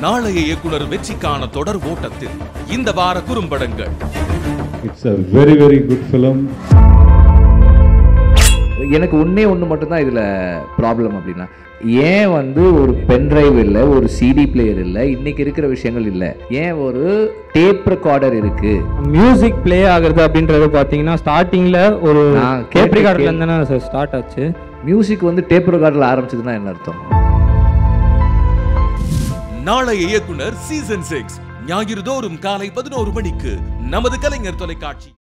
நாளைய இயக்குனர் வெற்றிக்கான தொடர் ஓட்டத்தில் இந்த வார குறும்படங்கள் It's a very, very good film. எனக்கு ஒன்றே ஒன்று மட்டும்தான் இதில் ப்ராப்ளம் அப்படின்னா ஏன் வந்து ஒரு பென்ட்ரைவ் இல்லை ஒரு சிடி பிளேயர் இல்லை இன்னைக்கு இருக்கிற விஷயங்கள் இல்லை ஏன் ஒரு டேப் ரெக்கார்டர் இருக்கு மியூசிக் ப்ளே ஆகுறது அப்படின்றது பார்த்தீங்கன்னா ஸ்டார்டிங்கில் ஒரு நான் கேப் கேட்ட ரெக்கார்ட்லேருந்து தானே சார் ஸ்டார்ட் ஆச்சு மியூசிக் வந்து டேப் ரெக்கார்டில் ஆரம்பிச்சதுன்னா என்ன அர்த்தம் நாளைய இயக்குனர் சீசன் சிக்ஸ் ஞாயிறு தோறும் காலை பதினோரு மணிக்கு நமது கலைஞர் தொலைக்காட்சி